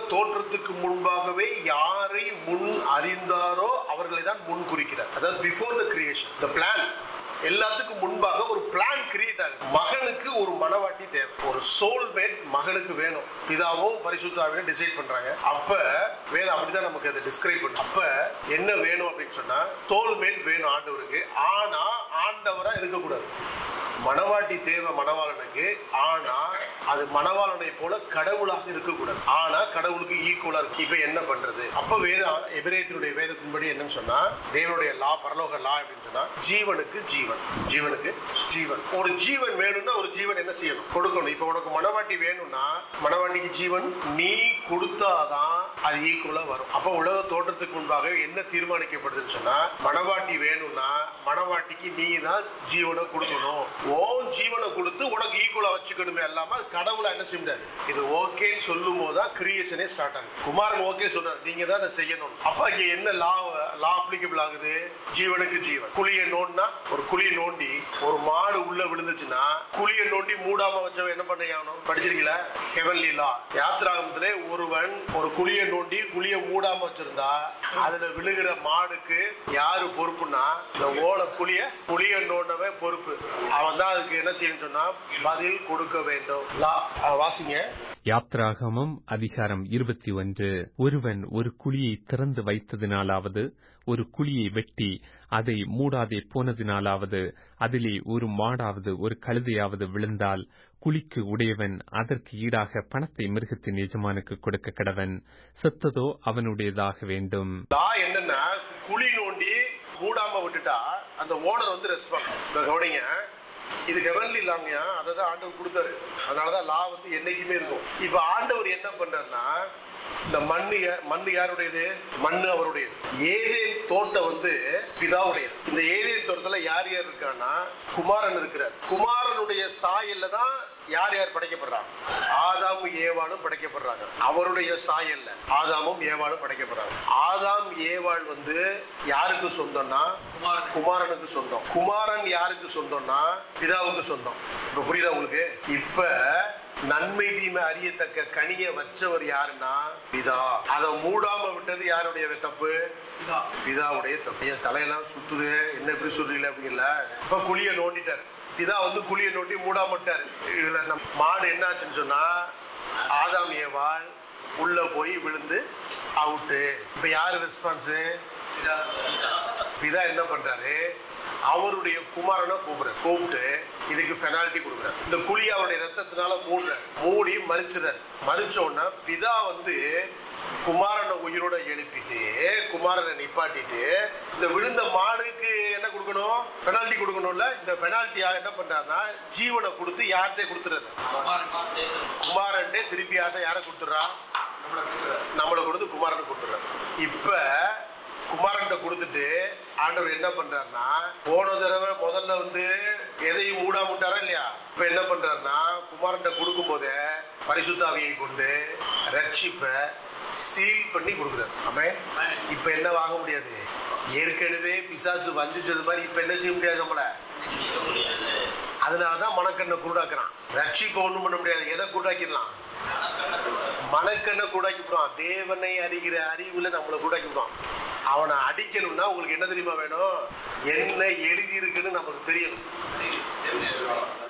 தோற்றத்துக்கு முன்பாகவே யாரை முன் அறிந்தாரோ அவர்களை தான் முன் குறிக்கிறார் அதாவது before the creation the plan எல்லாத்துக்கும் முன்பாக ஒரு பிளான் கிரியேட் ஆகுது மகனுக்கு ஒரு மனவாட்டி தேவை ஒரு சோல்மேட் மகனுக்கு வேணும் பிதாவும் பரிசுத்தாவையும் டிசைட் பண்றாங்க அப்ப வேதம் அப்படிதான் நமக்கு அதை டிஸ்கிரைப் பண்ணும் அப்ப என்ன வேணும் அப்படின்னு சொன்னா சோல்மேட் வேணும் ஆண்டவருக்கு ஆனா ஆண்டவரா இருக்கக்கூடாது மணவாட்டி தேவை மணவாளனுக்கு ஆனா அது மணவாளனை போல கடவுளாக இருக்கக்கூடாது ஆனா கடவுளுக்கு ஈக்குவலா இருக்கு இப்ப என்ன பண்றது அப்ப வேதம் எபிரேயத்தினுடைய வேதத்தின்படி என்னன்னு சொன்னா தேவனுடைய லா பரலோக லா அப்படின்னு சொன்னா ஜீவனுக்கு ஜீவன் ஜீவனுக்கு ஜீவன் ஒரு ஜீவன் வேணும்னா ஒரு ஜீவன் என்ன செய்யணும் கொடுக்கணும் இப்ப உனக்கு மணவாட்டி வேணும்னா மணவாட்டிக்கு ஜீவன் நீ கொடுத்தாதான் அது ஈக்குவலா வரும் அப்ப உலக தோற்றத்துக்கு முன்பாக என்ன தீர்மானிக்கப்படுதுன்னு சொன்னா மணவாட்டி வேணும்னா மணவாட்டிக்கு நீ தான் ஜீவனை கொடுக்கணும் ஓன் ஜீவனை கொடுத்து உனக்கு ஈக்குவலா வச்சுக்கணுமே அல்லாம அது கடவுளா என்ன செய்ய முடியாது இது ஓகேன்னு சொல்லும் போதுதான் கிரியேஷனே ஸ்டார்ட் ஆகுது குமாரன் ஓகே சொல்றாரு நீங்க தான் அதை செய்யணும் அப்ப இங்க என்ன லா லா அப்ளிகபிள் ஆகுது ஜீவனுக்கு ஜீவன் குழியை நோண்டினா ஒரு குழியை நோண்டி ஒரு மாடு உள்ள விழுந்துச்சுன்னா குழியை நோண்டி மூடாம வச்சவன் என்ன பண்ணணும் படிச்சிருக்கீங்களா ஹெவன்லி லா யாத்ராகமத்திலே ஒருவன் ஒரு குழியை நோண்டி குழியை மூடாம வச்சிருந்தா அதுல விழுகிற மாடுக்கு யாரு பொறுப்புன்னா இந்த ஓட குழிய குழிய நோண்டவன் பொறுப்பு அவன் தான் அதுக்கு என்ன செய்யணும் சொன்னா பதில் கொடுக்க வேண்டும் லா அஹ் வாசிங்க யாத்ராகமம் அதிகாரம் இருபத்தி ஒன்று ஒருவன் ஒரு குழியை திறந்து வைத்ததினாலாவது ஒரு குழியை வெட்டி அதை மூடாதே போனதினாலாவது அதிலே ஒரு மாடாவது ஒரு கழுதையாவது விழுந்தால் குழிக்கு உடையவன் அதற்கு ஈடாக பணத்தை மிருகத்தின் எஜமானுக்கு கொடுக்க கடவன் செத்ததோ அவனுடையதாக வேண்டும் லா என்னன்னா குழி நோண்டி மூடாம விட்டுட்டா அந்த ஓனர் வந்து ரெஸ்பான்ஸ் கவனிங்க இது ஹெவன்லி லாங்கயா அதை தான் ஆண்டவர் கொடுத்தாரு அதனாலதான் லா வந்து என்னைக்குமே இருக்கும் இப்ப ஆண்டவர் என்ன பண்றாருன்னா இந்த மண்ணு யா- மண்ணு யாருடையது மண்ணு அவருடையது ஏதேன் தோட்டம் வந்து பிதாவுடையது இந்த ஏதேன் தோட்டத்துல யார் யார் இருக்கான்னா குமாரன் இருக்கிறார் குமாரனுடைய சாயல்ல தான் யார் யார் படைக்கப்படுறாங்க ஆதாமும் ஏவாளும் படைக்கப்படுறாங்க அவருடைய சாயல்ல ஆதாமும் ஏவாளும் படைக்கப்படுறாங்க ஆதாம் ஏவாள் வந்து யாருக்கு சொந்தம்னா குமாரனுக்கு சொந்தம் குமாரன் யாருக்கு சொந்தம்னா பிதாவுக்கு சொந்தம் இப்ப புரியுதா உங்களுக்கு இப்ப நன்மை தீமை அறியத்தக்க கனிய வச்சவர் யாருன்னா பிதா அதை மூடாம விட்டது யாருடைய தப்பு பிதாவுடைய தப்பு என் தலையெல்லாம் சுத்துது என்ன இப்படி சொல்றீங்களே அப்படிங்கல இப்ப குழிய நோண்டிட்டாரு பிதா வந்து குழிய நோண்டி மூடாமட்டாரு இதுல நம் மாடு என்னாச்சுன்னு சொன்னா ஆதாம் ஏவாள் உள்ள போய் விழுந்து அவுட்டு இப்ப யாரு ரெஸ்பான்ஸ் பிதா என்ன பண்றாரு அவருடைய குமாரனை கூப்பிடுறாரு கூப்பிட்டு இதுக்கு பெனால்டி கொடுக்குறாரு இந்த குழி அவருடைய ரத்தத்தினால மூடுறாரு மூடி மறிச்சுறாரு மறிச்ச உடனே பிதா வந்து குமாரனை உயிரோட எழுப்பிட்டு குமாரனை நிப்பாட்டிட்டு இந்த விழுந்த மாடுக்கு என்ன கொடுக்கணும் பெனால்டி கொடுக்கணும்ல இந்த பெனால்ட்டியா என்ன பண்றாருன்னா ஜீவனை கொடுத்து யார்கிட்ட கொடுத்துறாரு குமாரன்ட்டே திருப்பி யார்கிட்ட யாரை கொடுத்துறா நம்மளை கொடுத்து குமாரனை கொடுத்துறாரு இப்ப குமாரன்ட்ட கொடுத்துட்டு ஆண்டவர் என்ன பண்றாருன்னா போன தடவை முதல்ல வந்து எதையும் மூடாம விட்டாரா இல்லையா இப்ப என்ன பண்றாருன்னா குமாரன்ட்ட கொடுக்கும் போதே பரிசுத்தாவியை கொண்டு ரட்சிப்ப சீல் பண்ணி கொடுக்குறாரு ஆமென் இப்ப என்ன வாங்க முடியாது ஏற்கனவே பிசாசு வஞ்சிச்சது மாதிரி இப்ப என்ன செய்ய முடியாது நம்மள அதனாலதான் மனக்கண்ணை குருடாக்குறான் ரட்சிப்ப ஒண்ணும் பண்ண முடியாது எதை குருடாக்கிடலாம் மனக்கண்ணை கூடாக்கிவிடுவான் தேவனை அறிகிற அறிவுல நம்மளை கூடாக்கிவிடுவான் அவனை அடிக்கணும்னா உங்களுக்கு என்ன தெரியுமா வேணும் என்ன எழுதி இருக்குன்னு நமக்கு தெரியணும்